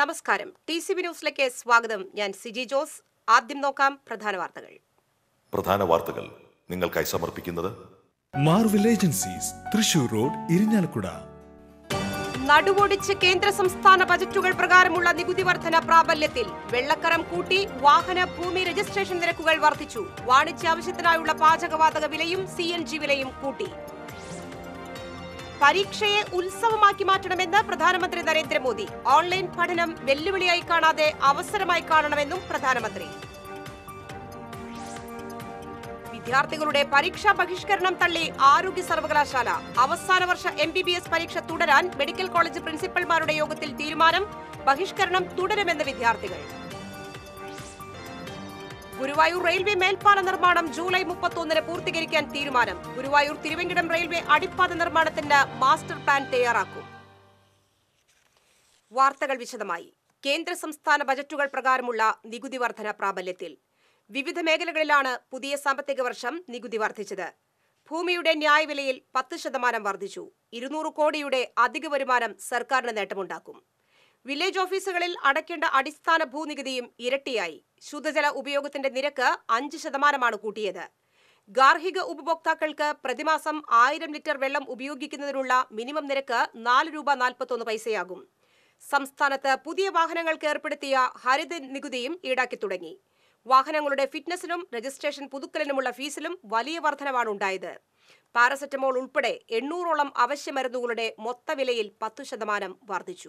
നമസ്കാരം T C B ന്യൂസിലേക്ക് സ്വാഗതം ഞാൻ സിജി ജോസ് ആദ്യം നോക്കാം പ്രധാന വാർത്തകൾ പ്രധാന വാർത്തകൾ നിങ്ങൾക്കായി സമർപ്പിക്കുന്നത് Marvel agencies Thrissur road Irinjalakuda നടുവൊടിച്ച് കേന്ദ്ര സംസ്ഥാന ബജറ്റുകൾ പ്രകാരമുള്ള നികുതി വർധന പ്രാബല്യത്തിൽ വെള്ളക്കരം കൂട്ടി വാഹന ഭൂമി രജിസ്ട്രേഷൻ നിരക്കുകൾ വർദ്ധിച്ചു വാണിജ്യാവശ്യത്തിനായുള്ള പാചകവാതക വിലയും സി എൻ ജി വിലയും കൂട്ടി പരീക്ഷയെ ഉത്സവമാക്കി മാറ്റണമെന്ന് പ്രധാനമന്ത്രി നരേന്ദ്രമോദി ഓൺലൈൻ പഠനം വെല്ലുവിളിയായി കാണാതെ അവസരമായി കാണണമെന്നും പ്രധാനമന്ത്രി വിദ്യാർത്ഥികളുടെ പരീക്ഷാ ബഹിഷ്കരണം തള്ളി ആരോഗ്യ സർവകലാശാല അവസാന വർഷ എം ബി ബി എസ് പരീക്ഷ തുടരാൻ മെഡിക്കൽ കോളേജ് പ്രിൻസിപ്പൽമാരുടെ യോഗത്തിൽ തീരുമാനം ബഹിഷ്കരണം തുടരുമെന്ന് വിദ്യാർത്ഥികൾ ഗുരുവായൂർ റെയിൽവേ മേൽപ്പാല നിർമ്മാണം ജൂലൈ മുപ്പത്തൊന്നിന് പൂർത്തീകരിക്കാൻ തീരുമാനം ഗുരുവായൂർ തിരുവെങ്കിടം റെയിൽവേ അടിപ്പാത നിർമ്മാണത്തിന്റെ മാസ്റ്റർ പ്ലാൻ തയ്യാറാക്കും വാർത്തകൾ വിശദമായി കേന്ദ്ര സംസ്ഥാന ബജറ്റുകൾ പ്രകാരമുള്ള നികുതി വർധന പ്രാബല്യത്തിൽ വിവിധ മേഖലകളിലാണ് പുതിയ സാമ്പത്തിക വർഷം നികുതി വർദ്ധിച്ചത് ഭൂമിയുടെ ന്യായവിലയിൽ പത്ത് ശതമാനം വർദ്ധിച്ചു ഇരുന്നൂറ് കോടിയുടെ അധിക വരുമാനം സർക്കാരിന് നേട്ടമുണ്ടാക്കും വില്ലേജ് ഓഫീസുകളിൽ അടയ്ക്കേണ്ട അടിസ്ഥാന ഭൂനികുതിയും ഇരട്ടിയായി ശുദ്ധജല ഉപയോഗത്തിന്റെ നിരക്ക് അഞ്ച് ശതമാനമാണ് കൂട്ടിയത് ഗാർഹിക ഉപഭോക്താക്കൾക്ക് പ്രതിമാസം ആയിരം ലിറ്റർ വെള്ളം ഉപയോഗിക്കുന്നതിനുള്ള മിനിമം നിരക്ക് നാല് രൂപ നാൽപ്പത്തൊന്ന് പൈസയാകും സംസ്ഥാനത്ത് പുതിയ വാഹനങ്ങൾക്ക് ഏർപ്പെടുത്തിയ ഹരിത നികുതിയും ഈടാക്കി തുടങ്ങി വാഹനങ്ങളുടെ ഫിറ്റ്നസിനും രജിസ്ട്രേഷൻ പുതുക്കലിനുമുള്ള ഫീസിലും വലിയ വർധനവാണ് ഉണ്ടായത് പാരസെറ്റമോൾ ഉൾപ്പെടെ എണ്ണൂറോളം അവശ്യ മരുന്നുകളുടെ മൊത്തവിലയിൽ പത്തു ശതമാനം വർദ്ധിച്ചു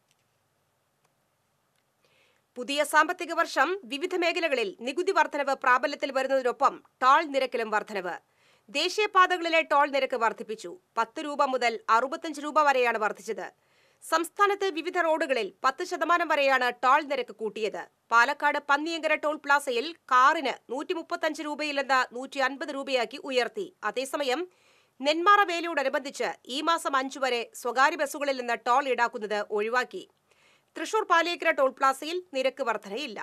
പുതിയ സാമ്പത്തിക വർഷം വിവിധ മേഖലകളിൽ നികുതി വർധനവ് പ്രാബല്യത്തിൽ വരുന്നതിനൊപ്പം ടോൾ നിരക്കിലും വർധനവ് ദേശീയപാതകളിലെ ടോൾ നിരക്ക് വർദ്ധിപ്പിച്ചു പത്ത് രൂപ മുതൽ അറുപത്തഞ്ച് രൂപ വരെയാണ് വർദ്ധിച്ചത് സംസ്ഥാനത്ത് വിവിധ റോഡുകളിൽ പത്ത് ശതമാനം വരെയാണ് ടോൾ നിരക്ക് കൂട്ടിയത് പാലക്കാട് പന്നിയങ്കര ടോൾ പ്ലാസയിൽ കാറിന് നൂറ്റി മുപ്പത്തഞ്ച് രൂപയിൽ നിന്ന് നൂറ്റി അൻപത് രൂപയാക്കി ഉയർത്തി അതേസമയം നെന്മാറ വേലയോടനുബന്ധിച്ച് ഈ മാസം അഞ്ചു വരെ സ്വകാര്യ ബസ്സുകളിൽ നിന്ന് ടോൾ ഈടാക്കുന്നത് ഒഴിവാക്കി തൃശൂർ പാലിയേക്കര ടോൾ പ്ലാസയിൽ നിരക്ക് വർധനയില്ല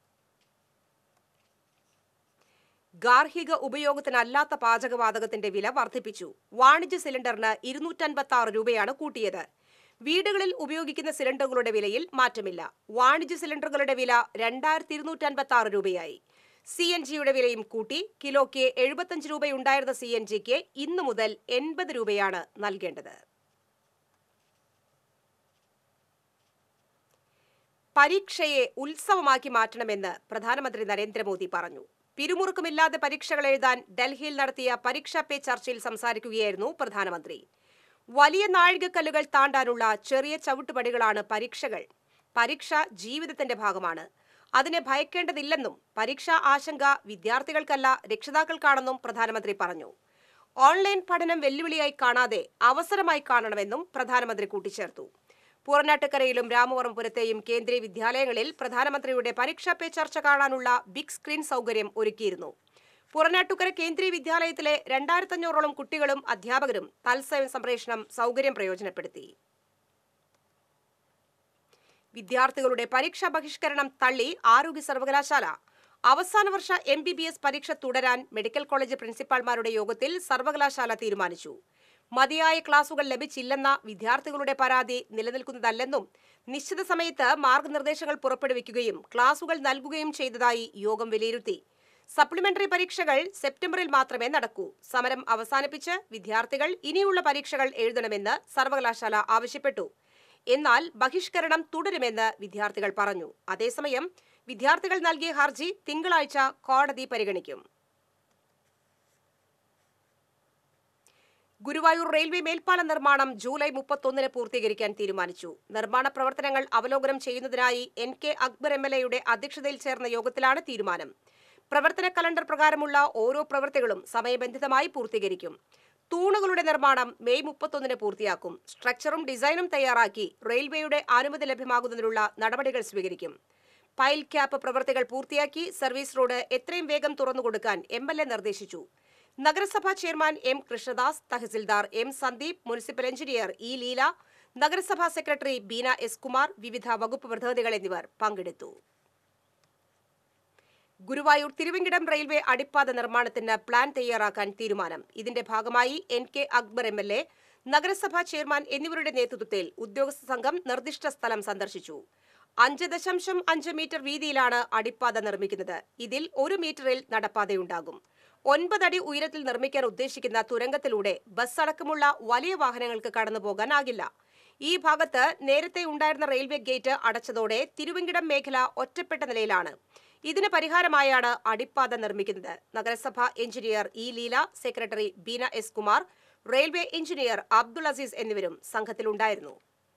ഗാർഹിക ഉപയോഗത്തിനല്ലാത്ത പാചകവാതകത്തിന്റെ വില വർദ്ധിപ്പിച്ചു വാണിജ്യ സിലിണ്ടറിന് ഇരുന്നൂറ്റൻപത്തി ആറ് രൂപയാണ് കൂട്ടിയത് വീടുകളിൽ ഉപയോഗിക്കുന്ന സിലിണ്ടറുകളുടെ വിലയിൽ മാറ്റമില്ല വാണിജ്യ സിലിണ്ടറുകളുടെ വില രണ്ടായിരത്തി ഇരുന്നൂറ്റൻപത്തി ആറ് രൂപയായി സി എൻ ജിയുടെ വിലയും കൂട്ടി കിലോയ്ക്ക് എഴുപത്തഞ്ച് രൂപയുണ്ടായിരുന്ന സി എൻ ജിക്ക് ഇന്നു മുതൽ എൺപത് രൂപയാണ് നൽകേണ്ടത് പരീക്ഷയെ ഉത്സവമാക്കി മാറ്റണമെന്ന് പ്രധാനമന്ത്രി നരേന്ദ്രമോദി പറഞ്ഞു പിരിമുറുക്കമില്ലാതെ പരീക്ഷകൾ എഴുതാൻ ഡൽഹിയിൽ നടത്തിയ പരീക്ഷാ പേ ചർച്ചയിൽ സംസാരിക്കുകയായിരുന്നു പ്രധാനമന്ത്രി വലിയ നാഴികക്കല്ലുകൾ താണ്ടാനുള്ള ചെറിയ ചവിട്ടുപടികളാണ് പരീക്ഷകൾ പരീക്ഷ ജീവിതത്തിന്റെ ഭാഗമാണ് അതിനെ ഭയക്കേണ്ടതില്ലെന്നും പരീക്ഷാ ആശങ്ക വിദ്യാർത്ഥികൾക്കല്ല രക്ഷിതാക്കൾക്കാണെന്നും പ്രധാനമന്ത്രി പറഞ്ഞു ഓൺലൈൻ പഠനം വെല്ലുവിളിയായി കാണാതെ അവസരമായി കാണണമെന്നും പ്രധാനമന്ത്രി കൂട്ടിച്ചേർത്തു പൂർണ്ണാട്ടുകരയിലും രാമവർമ്മപുരത്തെയും കേന്ദ്രീയ വിദ്യാലയങ്ങളിൽ പ്രധാനമന്ത്രിയുടെ പരീക്ഷാ പേ ചർച്ച കാണാനുള്ള ബിഗ് സ്ക്രീൻ സൗകര്യം ഒരുക്കിയിരുന്നു പുറനാട്ടുകര കേന്ദ്രീയ വിദ്യാലയത്തിലെ രണ്ടായിരത്തഞ്ഞൂറോളം കുട്ടികളും അധ്യാപകരും തത്സമയ സംപ്രേഷണം സൗകര്യം പ്രയോജനപ്പെടുത്തി വിദ്യാർത്ഥികളുടെ പരീക്ഷാ ബഹിഷ്കരണം തള്ളി ആരോഗ്യ സർവകലാശാല അവസാന വർഷ എം ബി ബി എസ് പരീക്ഷ തുടരാൻ മെഡിക്കൽ കോളേജ് പ്രിൻസിപ്പാൾമാരുടെ യോഗത്തിൽ സർവകലാശാല തീരുമാനിച്ചു മതിയായ ക്ലാസുകൾ ലഭിച്ചില്ലെന്ന വിദ്യാർത്ഥികളുടെ പരാതി നിലനിൽക്കുന്നതല്ലെന്നും നിശ്ചിത സമയത്ത് മാർഗനിർദ്ദേശങ്ങൾ പുറപ്പെടുവിക്കുകയും ക്ലാസുകൾ നൽകുകയും ചെയ്തതായി യോഗം വിലയിരുത്തി സപ്ലിമെന്ററി പരീക്ഷകൾ സെപ്റ്റംബറിൽ മാത്രമേ നടക്കൂ സമരം അവസാനിപ്പിച്ച് വിദ്യാർത്ഥികൾ ഇനിയുള്ള പരീക്ഷകൾ എഴുതണമെന്ന് സർവകലാശാല ആവശ്യപ്പെട്ടു എന്നാൽ ബഹിഷ്കരണം തുടരുമെന്ന് വിദ്യാർത്ഥികൾ പറഞ്ഞു അതേസമയം വിദ്യാർത്ഥികൾ നൽകിയ ഹർജി തിങ്കളാഴ്ച കോടതി പരിഗണിക്കും ഗുരുവായൂർ റെയിൽവേ മേൽപ്പാല നിർമ്മാണം ജൂലൈ മുപ്പത്തൊന്നിന് പൂർത്തീകരിക്കാൻ തീരുമാനിച്ചു നിർമ്മാണ പ്രവർത്തനങ്ങൾ അവലോകനം ചെയ്യുന്നതിനായി N K Akbar M L എയുടെ അധ്യക്ഷതയിൽ ചേർന്ന യോഗത്തിലാണ് തീരുമാനം പ്രവർത്തന കലണ്ടർ പ്രകാരമുള്ള ഓരോ പ്രവൃത്തികളും സമയബന്ധിതമായി പൂർത്തീകരിക്കും തൂണുകളുടെ നിർമ്മാണം മെയ് മുപ്പത്തൊന്നിന് പൂർത്തിയാക്കും സ്ട്രക്ചറും ഡിസൈനും തയ്യാറാക്കി റെയിൽവേയുടെ അനുമതി ലഭ്യമാകുന്നതിനുള്ള നടപടികൾ സ്വീകരിക്കും പൈൽ ക്യാപ്പ് പ്രവൃത്തികൾ പൂർത്തിയാക്കി സർവീസ് റോഡ് എത്രയും വേഗം തുറന്നുകൊടുക്കാൻ എം എൽ എ നിർദ്ദേശിച്ചു നഗരസഭാ ചെയർമാൻ എം കൃഷ്ണദാസ് തഹസിൽദാർ M Sandeep municipal engineer E Leela നഗരസഭാ സെക്രട്ടറി ബീന എസ് കുമാർ വിവിധ വകുപ്പ് പ്രതിനിധികൾ എന്നിവർ പങ്കെടുത്തു ഗുരുവായൂർ തിരുവങ്കിടം റെയിൽവേ അടിപ്പാത നിർമ്മാണത്തിന് പ്ലാൻ തയ്യാറാക്കാൻ തീരുമാനം ഇതിന്റെ ഭാഗമായി N K Akbar M L A നഗരസഭാ ചെയർമാൻ എന്നിവരുടെ നേതൃത്വത്തിൽ ഉദ്യോഗസ്ഥ സംഘം നിർദ്ദിഷ്ട സ്ഥലം സന്ദർശിച്ചു അഞ്ച് ദശാംശം അഞ്ച് മീറ്റർ വീതിയിലാണ് അടിപ്പാത നിർമ്മിക്കുന്നത് ഇതിൽ ഒരു മീറ്ററിൽ നടപ്പാതയുണ്ടാകും ഒൻപതടി ഉയരത്തിൽ നിർമ്മിക്കാൻ ഉദ്ദേശിക്കുന്ന തുരങ്കത്തിലൂടെ ബസ് അടക്കമുള്ള വലിയ വാഹനങ്ങൾക്ക് കടന്നുപോകാനാകില്ല ഈ ഭാഗത്ത് നേരത്തെ ഉണ്ടായിരുന്ന റെയിൽവേ ഗേറ്റ് അടച്ചതോടെ തിരുവങ്കിടം മേഖല ഒറ്റപ്പെട്ട നിലയിലാണ് ഇതിന് പരിഹാരമായാണ് അടിപ്പാത നിർമ്മിക്കുന്നത് നഗരസഭ engineer E Leela secretary Beena S Kumar railway engineer Abdul Azeez എന്നിവരും സംഘത്തിലുണ്ടായിരുന്നു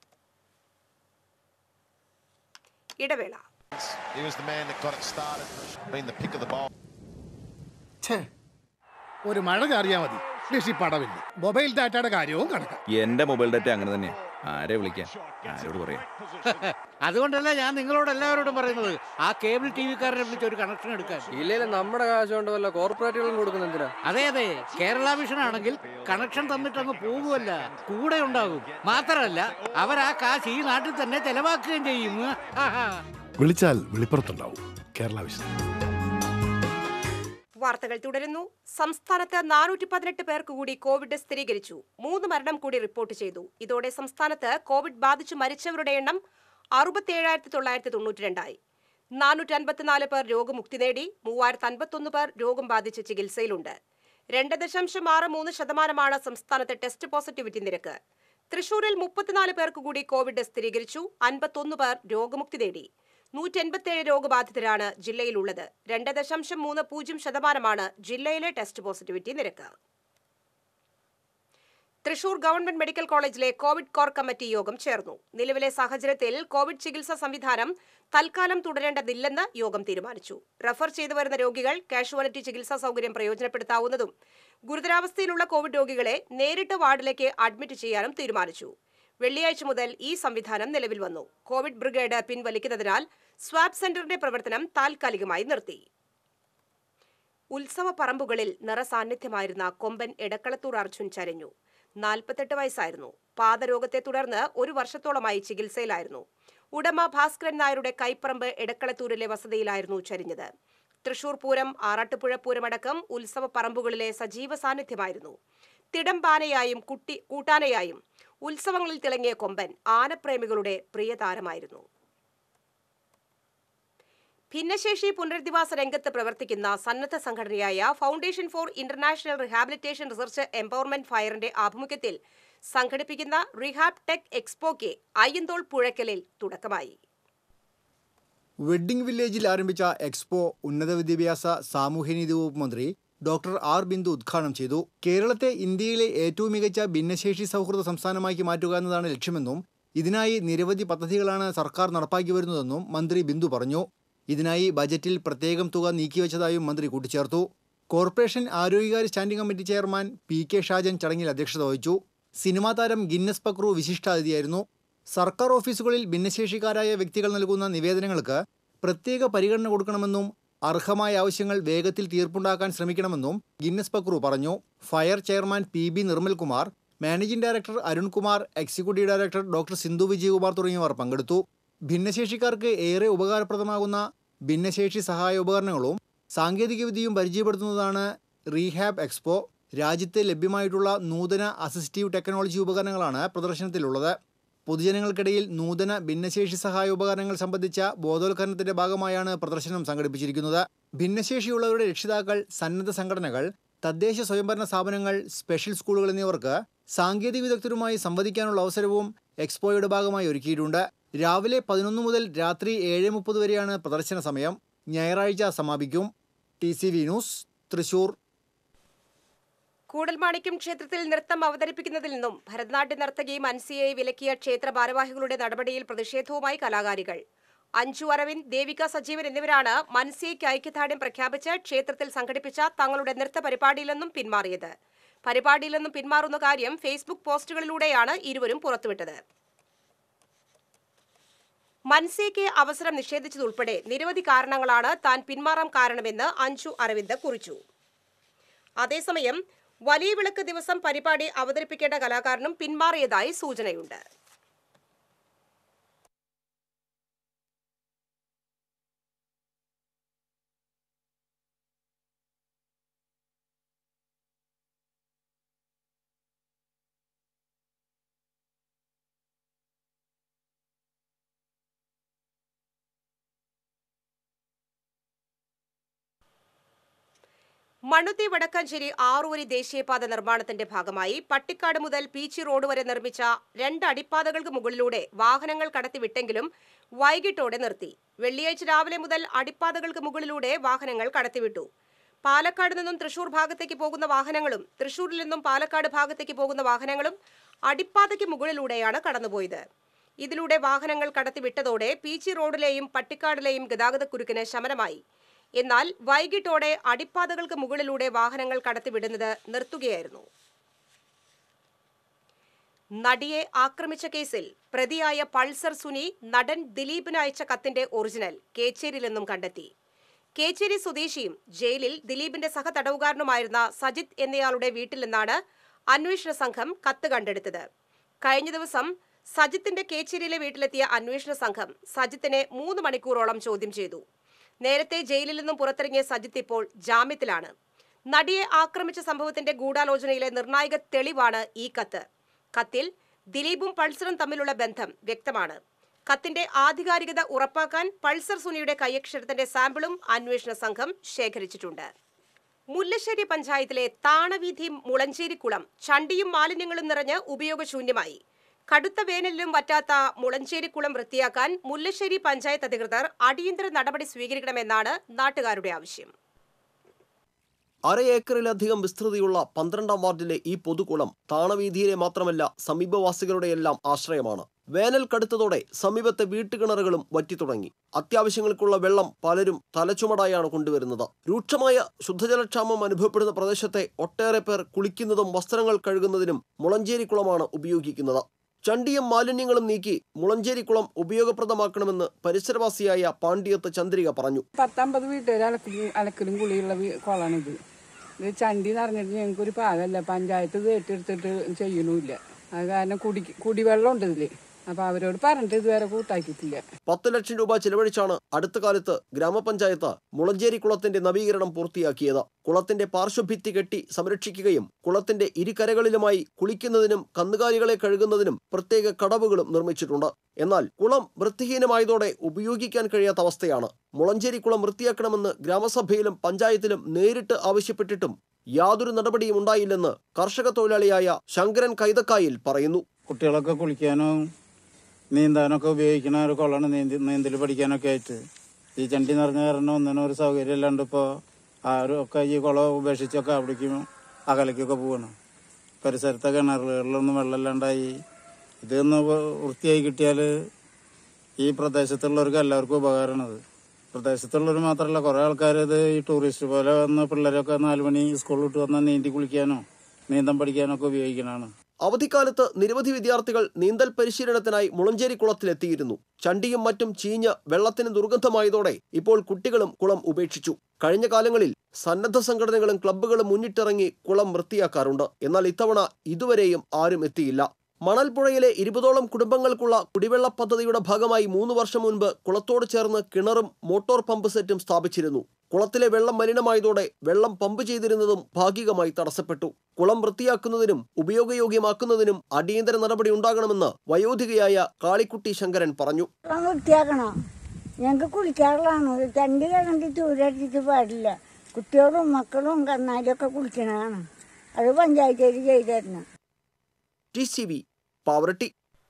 ഇടവേള He was the man that got it started, been the pick of the bowl. ഛേ ഒരു മഴ ചാറിയാ മതി കൃഷി പടവില്ല മൊബൈൽ ഡാറ്റയുടെ കാര്യവും കണക്കാം എന്റെ മൊബൈൽ ഡാറ്റ അങ്ങനെ തന്നെയാ ആരെ വിളിക്കാൻ ആരോട് പറയാം അതുകൊണ്ടല്ല ഞാൻ നിങ്ങളോട് എല്ലാവരോടും പറയുന്നത് ആ കേബിൾ ടി വിക്കാരനെ വിളിച്ച് ഒരു കണക്ഷൻ എടുക്കാൻ ഇല്ലേലും നമ്മുടെ കാശ് കൊണ്ട് വല്ല കോർപ്പറേറ്റുകളും കൊടുക്കുന്ന എന്തിനാ അതെ അതെ കേരള വിഷൻ ആണെങ്കിൽ കണക്ഷൻ തന്നിട്ടങ്ങ് പോകുമല്ല കൂടെ ഉണ്ടാകും മാത്രമല്ല അവർ ആ കാശ് ഈ നാട്ടിൽ തന്നെ ചെലവാക്കുകയും ചെയ്യും വിളിച്ചാൽ വെളിപ്പുറത്തുണ്ടാവും കേരള വിഷൻ വാർത്തകൾ തുടരുന്നു സംസ്ഥാനത്ത് നാനൂറ്റി പതിനെട്ട് പേർക്ക് കൂടി കോവിഡ് സ്ഥിരീകരിച്ചു മൂന്ന് മരണം കൂടി റിപ്പോർട്ട് ചെയ്തു ഇതോടെ സംസ്ഥാനത്ത് കോവിഡ് ബാധിച്ചു മരിച്ചവരുടെ എണ്ണം അറുപത്തിയേഴായിരത്തി തൊള്ളായിരത്തി തൊണ്ണൂറ്റി രണ്ടായി നാനൂറ്റി അൻപത്തിനാല് പേർ രോഗമുക്തി നേടി മൂവായിരത്തി അൻപത്തൊന്ന് പേർ രോഗം ബാധിച്ച് ചികിത്സയിലുണ്ട് രണ്ട് ദശാംശം ആറ് മൂന്ന് ശതമാനമാണ് സംസ്ഥാനത്തെ ടെസ്റ്റ് പോസിറ്റിവിറ്റി നിരക്ക് തൃശൂരിൽ മുപ്പത്തിനാല് പേർക്ക് കൂടി കോവിഡ് സ്ഥിരീകരിച്ചു അൻപത്തൊന്ന് പേർ രോഗമുക്തി നേടി നൂറ്റി എൺപത്തിയേഴ് രോഗബാധിതരാണ് ജില്ലയിലുള്ളത് രണ്ട് ദശാംശം മൂന്ന് പൂജ്യം ശതമാനമാണ് ജില്ലയിലെ ടെസ്റ്റ് പോസിറ്റിവിറ്റി നിരക്ക് തൃശൂർ ഗവൺമെന്റ് മെഡിക്കൽ കോളേജിലെ കോവിഡ് കോർ കമ്മിറ്റി യോഗം ചേർന്നു നിലവിലെ സാഹചര്യത്തിൽ കോവിഡ് ചികിത്സാ സംവിധാനം തൽക്കാലം തുടരേണ്ടതില്ലെന്ന് യോഗം തീരുമാനിച്ചു റഫർ ചെയ്തു വരുന്ന രോഗികൾ കാഷ്വാലിറ്റി ചികിത്സാ സൗകര്യം പ്രയോജനപ്പെടുത്താവുന്നതും ഗുരുതരാവസ്ഥയിലുള്ള കോവിഡ് രോഗികളെ നേരിട്ട് വാർഡിലേക്ക് അഡ്മിറ്റ് ചെയ്യാനും തീരുമാനിച്ചു വെള്ളിയാഴ്ച മുതൽ ഈ സംവിധാനം നിലവിൽ വന്നു കോവിഡ് ബ്രിഗേഡ് പിൻവലിക്കുന്നതിനാൽ സ്വാബ് സെന്ററിന്റെ പ്രവർത്തനം താൽക്കാലികമായി നിർത്തി ഉത്സവ പറമ്പുകളിൽ നിറസാന്നിധ്യമായിരുന്ന കൊമ്പൻ എടക്കളത്തൂർ അർജുൻ ചരഞ്ഞു നാൽപ്പത്തെട്ട് വയസ്സായിരുന്നു പാദരോഗത്തെ തുടർന്ന് ഒരു വർഷത്തോളമായി ചികിത്സയിലായിരുന്നു ഉടമ ഭാസ്കരൻ നായരുടെ കൈപ്പറമ്പ് എടക്കളത്തൂരിലെ വസതിയിലായിരുന്നു ചരിഞ്ഞത് തൃശൂർ പൂരം ആറാട്ടുപുഴ പൂരമടക്കം ഉത്സവ പറമ്പുകളിലെ സജീവ സാന്നിധ്യമായിരുന്നു തിടമ്പാനയായും കുട്ടി കൂട്ടാനയായും ഉത്സവങ്ങളിൽ തിളങ്ങിയ കൊമ്പൻ ആനപ്രേമികളുടെ പ്രിയതാരമായിരുന്നു ഭിന്നശേഷി പുനരധിവാസ രംഗത്ത് പ്രവർത്തിക്കുന്ന സന്നദ്ധ സംഘടനയായ foundation for international rehabilitation research empowerment ഫയറിന്റെ ആഭിമുഖ്യത്തിൽ സംഘടിപ്പിക്കുന്ന റിഹാബ് ടെക് എക്സ്പോയ്ക്ക് അയ്യന്തോൾ പുഴയ്ക്കലിൽ തുടക്കമായി വെഡ്ഡിംഗ് വില്ലേജിൽ ആരംഭിച്ച എക്സ്പോ ഉന്നത വിദ്യാഭ്യാസ സാമൂഹ്യനീതി വകുപ്പ് മന്ത്രി ഡോക്ടർ ആർ ബിന്ദു ഉദ്ഘാടനം ചെയ്തു കേരളത്തെ ഇന്ത്യയിലെ ഏറ്റവും മികച്ച ഭിന്നശേഷി സൗഹൃദ സംസ്ഥാനമാക്കി മാറ്റുക എന്നതാണ് ലക്ഷ്യമെന്നും ഇതിനായി നിരവധി പദ്ധതികളാണ് സർക്കാർ നടപ്പാക്കി വരുന്നതെന്നും മന്ത്രി ബിന്ദു പറഞ്ഞു ഇതിനായി ബജറ്റിൽ പ്രത്യേകം തുക നീക്കിവെച്ചതായും മന്ത്രി കൂട്ടിച്ചേർത്തു കോർപ്പറേഷൻ ആരോഗ്യകാര്യ standing committee chairman P K Shajan ചടങ്ങിൽ അധ്യക്ഷത വഹിച്ചു സിനിമാ താരം ഗിന്നസ് പക്രു വിശിഷ്ടാതിഥിയായിരുന്നു സർക്കാർ ഓഫീസുകളിൽ ഭിന്നശേഷിക്കാരായ വ്യക്തികൾ നൽകുന്ന നിവേദനങ്ങൾക്ക് പ്രത്യേക പരിഗണന കൊടുക്കണമെന്നും അർഹമായ ആവശ്യങ്ങൾ വേഗത്തിൽ തീർപ്പുണ്ടാക്കാൻ ശ്രമിക്കണമെന്നും ഗിന്നസ് പക്രു പറഞ്ഞു FIRE chairman P B Nirmalkumar managing director Arunkumar executive director doctor Sindhu Vijayakumar തുടങ്ങിയവർ പങ്കെടുത്തു ഭിന്നശേഷിക്കാർക്ക് ഏറെ ഉപകാരപ്രദമാകുന്ന ഭിന്നശേഷി സഹായ ഉപകരണങ്ങളും സാങ്കേതികവിദ്യയും പരിചയപ്പെടുത്തുന്നതാണ് റീഹാബ് എക്സ്പോ രാജ്യത്ത് ലഭ്യമായിട്ടുള്ള നൂതന അസിസ്റ്റീവ് ടെക്നോളജി ഉപകരണങ്ങളാണ് പ്രദർശനത്തിലുള്ളത് പൊതുജനങ്ങൾക്കിടയിൽ നൂതന ഭിന്നശേഷി സഹായ ഉപകരണങ്ങൾ സംബന്ധിച്ച ബോധവൽക്കരണത്തിന്റെ ഭാഗമായാണ് പ്രദർശനം സംഘടിപ്പിച്ചിരിക്കുന്നത് ഭിന്നശേഷിയുള്ളവരുടെ രക്ഷിതാക്കൾ സന്നദ്ധ സംഘടനകൾ തദ്ദേശ സ്വയംഭരണ സ്ഥാപനങ്ങൾ സ്പെഷ്യൽ സ്കൂളുകൾ എന്നിവർക്ക് സാങ്കേതിക വിദഗ്ധരുമായി സംവദിക്കാനുള്ള അവസരവും എക്സ്പോയുടെ ഭാഗമായി ഒരുക്കിയിട്ടുണ്ട് രാവിലെ പതിനൊന്ന് മുതൽ രാത്രി ഏഴ് മുപ്പത് വരെയാണ് പ്രദർശന സമയം ഞായറാഴ്ച സമാപിക്കും T C V news Thrissur Koodalmanikyam ക്ഷേത്രത്തിൽ നൃത്തം അവതരിപ്പിക്കുന്നതിൽ നിന്നും ഭരതനാട്യ നർത്തകി മൻസിയെ വിലക്കിയ ക്ഷേത്ര ഭാരവാഹികളുടെ നടപടിയിൽ പ്രതിഷേധവുമായി കലാകാരികൾ അഞ്ജു അരവിന്ദ് ദേവിക സജീവൻ എന്നിവരാണ് മൻസിയയ്ക്ക് ഐക്യദാർഢ്യം പ്രഖ്യാപിച്ച് ക്ഷേത്രത്തിൽ സംഘടിപ്പിച്ച തങ്ങളുടെ നൃത്ത പരിപാടിയിൽ നിന്നും പിന്മാറിയത് പരിപാടിയിൽ നിന്നും പിന്മാറുന്ന കാര്യം ഫേസ്ബുക്ക് പോസ്റ്റുകളിലൂടെയാണ് ഇരുവരും പുറത്തുവിട്ടത് മൻസിയയ്ക്ക് അവസരം നിഷേധിച്ചതുൾപ്പെടെ നിരവധി കാരണങ്ങളാണ് താൻ പിന്മാറാൻ കാരണമെന്ന് അഞ്ജു അരവിന്ദ് കുറിച്ചു അതേസമയം വലിയ വിളക്ക് ദിവസം പരിപാടി അവതരിപ്പിക്കേണ്ട കലാകാരനും പിന്മാറിയതായി സൂചനയുണ്ട് മണ്ണുത്തി വടക്കാഞ്ചേരി ആറുവരി ദേശീയപാത നിർമ്മാണത്തിന്റെ ഭാഗമായി പട്ടിക്കാട് മുതൽ പീച്ചി റോഡ് വരെ നിർമ്മിച്ച രണ്ട് അടിപ്പാതകൾക്ക് മുകളിലൂടെ വാഹനങ്ങൾ കടത്തിവിട്ടെങ്കിലും വൈകിട്ടോടെ നിർത്തി വെള്ളിയാഴ്ച രാവിലെ മുതൽ അടിപ്പാതകൾക്ക് മുകളിലൂടെ വാഹനങ്ങൾ കടത്തിവിട്ടു പാലക്കാട് നിന്നും തൃശൂർ ഭാഗത്തേക്ക് പോകുന്ന വാഹനങ്ങളും തൃശൂരിൽ നിന്നും പാലക്കാട് ഭാഗത്തേക്ക് പോകുന്ന വാഹനങ്ങളും അടിപ്പാതയ്ക്ക് മുകളിലൂടെയാണ് കടന്നുപോയത് ഇതിലൂടെ വാഹനങ്ങൾ കടത്തിവിട്ടതോടെ പീച്ചി റോഡിലെയും പട്ടിക്കാടിലെയും ഗതാഗതക്കുരുക്കിന് ശമനമായി എന്നാൽ വൈകിട്ടോടെ അടിപ്പാതകൾക്ക് മുകളിലൂടെ വാഹനങ്ങൾ കടത്തിവിടുന്നത് നിർത്തുകയായിരുന്നു നടിയെ ആക്രമിച്ച കേസിൽ പ്രതിയായ പൾസർ സുനി നടൻ ദിലീപിന് അയച്ച കത്തിന്റെ ഒറിജിനൽ കേച്ചേരിയിൽ നിന്നും കണ്ടെത്തി കേച്ചേരി സ്വദേശിയും ജയിലിൽ ദിലീപിന്റെ സഹതടവുകാരനുമായിരുന്ന സജിത് എന്നയാളുടെ വീട്ടിൽ നിന്നാണ് അന്വേഷണ സംഘം കത്ത് കണ്ടെടുത്തത് കഴിഞ്ഞ ദിവസം സജിത്തിന്റെ കേച്ചേരിയിലെ വീട്ടിലെത്തിയ അന്വേഷണ സംഘം സജിത്തിനെ മൂന്ന് മണിക്കൂറോളം ചോദ്യം ചെയ്തു നേരത്തെ ജയിലിൽ നിന്നും പുറത്തിറങ്ങിയ സജിത്ത് ഇപ്പോൾ ജാമ്യത്തിലാണ് നടിയെ ആക്രമിച്ച സംഭവത്തിന്റെ ഗൂഢാലോചനയിലെ നിർണായക തെളിവാണ് ഈ കത്ത് കത്തിൽ ദിലീപും പൾസറും തമ്മിലുള്ള ബന്ധം വ്യക്തമാണ് കത്തിന്റെ ആധികാരികത ഉറപ്പാക്കാൻ പൾസർ സുനിയുടെ കൈയക്ഷരത്തിന്റെ സാമ്പിളും അന്വേഷണ സംഘം ശേഖരിച്ചിട്ടുണ്ട് മുല്ലശ്ശേരി പഞ്ചായത്തിലെ താണവീഥി മുളഞ്ചേരിക്കുളം ചണ്ടിയും മാലിന്യങ്ങളും നിറഞ്ഞ് ഉപയോഗശൂന്യമായി കടുത്ത വേനലിലും വറ്റാത്ത മുളഞ്ചേരിക്കുളം വൃത്തിയാക്കാൻ മുല്ലശ്ശേരി പഞ്ചായത്ത് അധികൃതർ അടിയന്തര നടപടി സ്വീകരിക്കണമെന്നാണ് നാട്ടുകാരുടെ ആവശ്യം അര ഏക്കറിലധികം വിസ്തൃതിയുള്ള പന്ത്രണ്ടാം വാർഡിലെ ഈ പൊതുകുളം താണവീതിയിലെ മാത്രമല്ല സമീപവാസികളുടെയെല്ലാം ആശ്രയമാണ് വേനൽ കടുത്തതോടെ സമീപത്തെ വീട്ടുകിണറുകളും വറ്റിത്തുടങ്ങി അത്യാവശ്യങ്ങൾക്കുള്ള വെള്ളം പലരും തലച്ചുമടായാണ് കൊണ്ടുവരുന്നത് രൂക്ഷമായ ശുദ്ധജലക്ഷാമം അനുഭവപ്പെടുന്ന പ്രദേശത്തെ ഒട്ടേറെ പേർ കുളിക്കുന്നതും വസ്ത്രങ്ങൾ കഴുകുന്നതിനും മുളഞ്ചേരിക്കുളമാണ് ഉപയോഗിക്കുന്നത് ചണ്ടിയും മാലിന്യങ്ങളും നീക്കി മുളഞ്ചേരിക്കുളം ഉപയോഗപ്രദമാക്കണമെന്ന് പരിസരവാസിയായ പാണ്ഡിയത്ത് ചന്ദ്രിക പറഞ്ഞു പത്തമ്പത് വീട്ടുകാർ അലക്കലും അലക്കലും കുളിയുള്ള വീ- കുളമാണിത് ഇത് ചണ്ടി നിറഞ്ഞിട്ട് ഞങ്ങൾക്ക് ഒരു പാകമല്ല പഞ്ചായത്ത് ഇത് ഏറ്റെടുത്തിട്ട് ചെയ്യണമില്ല അത് കാരണം കുടി കുടിവെള്ളം ഉണ്ട് ഇതില് അപ്പൊ അവരോട് പറഞ്ഞിട്ട് ഇതുവരെ കൂട്ടാക്കിയിട്ടില്ല പത്ത് ലക്ഷം രൂപ ചിലവഴിച്ചാണ് അടുത്ത കാലത്ത് ഗ്രാമപഞ്ചായത്ത് മുളഞ്ചേരി കുളത്തിന്റെ നവീകരണം പൂർത്തിയാക്കിയത് കുളത്തിന്റെ പാർശ്വഭിത്തി കെട്ടി സംരക്ഷിക്കുകയും കുളത്തിന്റെ ഇരുകരകളിലുമായി കുളിക്കുന്നതിനും കന്നുകാലികളെ കഴുകുന്നതിനും പ്രത്യേക കടവുകളും നിർമ്മിച്ചിട്ടുണ്ട് എന്നാൽ കുളം വൃത്തിഹീനമായതോടെ ഉപയോഗിക്കാൻ കഴിയാത്ത അവസ്ഥയാണ് മുളഞ്ചേരി കുളം വൃത്തിയാക്കണമെന്ന് ഗ്രാമസഭയിലും പഞ്ചായത്തിലും നേരിട്ട് ആവശ്യപ്പെട്ടിട്ടും യാതൊരു നടപടിയും ഉണ്ടായില്ലെന്ന് കർഷക തൊഴിലാളിയായ ശങ്കരൻ കൈതക്കായിൽ പറയുന്നു കുട്ടികളൊക്കെ കുളിക്കാനും നീന്താനൊക്കെ ഉപയോഗിക്കണ ഒരു കുളമാണ് നീന്തി നീന്തൽ പഠിക്കാനൊക്കെ ആയിട്ട് ഈ ചണ്ടി നിറഞ്ഞ കാരണം ഒന്നിനും ഒരു സൗകര്യം ഇല്ലാണ്ട് ഇപ്പോൾ ആരും ഒക്കെ ഈ കുളം ഉപേക്ഷിച്ചൊക്കെ അവിടേക്കും അകലേക്കൊക്കെ പോവാണ് പരിസരത്തെ കിണറുകളിലൊന്നും വെള്ളമില്ലാണ്ടായി ഇതൊന്ന് വ- വൃത്തിയായി കിട്ടിയാൽ ഈ പ്രദേശത്തുള്ളവർക്ക് എല്ലാവർക്കും ഉപകാരമാണത് പ്രദേശത്തുള്ളവർ മാത്രമല്ല കുറേ ആൾക്കാർ ഇത് ഈ ടൂറിസ്റ്റ് പോലെ വന്ന് പിള്ളേരൊക്കെ നാല് മണി സ്കൂളിൽ വിട്ട് വന്നാൽ നീന്തി കുളിക്കാനോ നീന്തം പഠിക്കാനൊക്കെ ഉപയോഗിക്കണതാണ് അവധിക്കാലത്ത് നിരവധി വിദ്യാർത്ഥികൾ നീന്തൽ പരിശീലനത്തിനായി മുളഞ്ചേരി കുളത്തിലെത്തിയിരുന്നു ചണ്ടിയും മറ്റും ചീഞ്ഞ് വെള്ളത്തിന് ദുർഗന്ധമായതോടെ ഇപ്പോൾ കുട്ടികളും കുളം ഉപേക്ഷിച്ചു കഴിഞ്ഞ കാലങ്ങളിൽ സന്നദ്ധ സംഘടനകളും ക്ലബ്ബുകളും മുന്നിട്ടിറങ്ങി കുളം വൃത്തിയാക്കാറുണ്ട് എന്നാൽ ഇത്തവണ ഇതുവരെയും ആരും എത്തിയില്ല മണൽപ്പുഴയിലെ ഇരുപതോളം കുടുംബങ്ങൾക്കുള്ള കുടിവെള്ള പദ്ധതിയുടെ ഭാഗമായി മൂന്ന് വർഷം മുൻപ് കുളത്തോട് ചേർന്ന് കിണറും മോട്ടോർ പമ്പ് സെറ്റും സ്ഥാപിച്ചിരുന്നു കുളത്തിലെ വെള്ളം മലിനമായതോടെ വെള്ളം പമ്പ് ചെയ്തിരുന്നതും ഭാഗികമായി തടസ്സപ്പെട്ടു കുളം വൃത്തിയാക്കുന്നതിനും ഉപയോഗയോഗ്യമാക്കുന്നതിനും അടിയന്തര നടപടി ഉണ്ടാകണമെന്ന് വയോധികയായ കാളിക്കുട്ടി ശങ്കരൻ പറഞ്ഞു വെള്ളം വൃത്തിയാക്കണം ഞങ്ങൾക്ക് കുളിക്കാറുള്ളതാണ് ചണ്ടി കിടന്നിട്ട് ചൂരടിച്ചിട്ട് പാടില്ല കുട്ടികളും മക്കളും കന്നാലിയൊക്കെ കുളിക്കണതാണ് അത് പഞ്ചായത്തേക്ക് ചെയ്തു തരണം T C V Pavaratty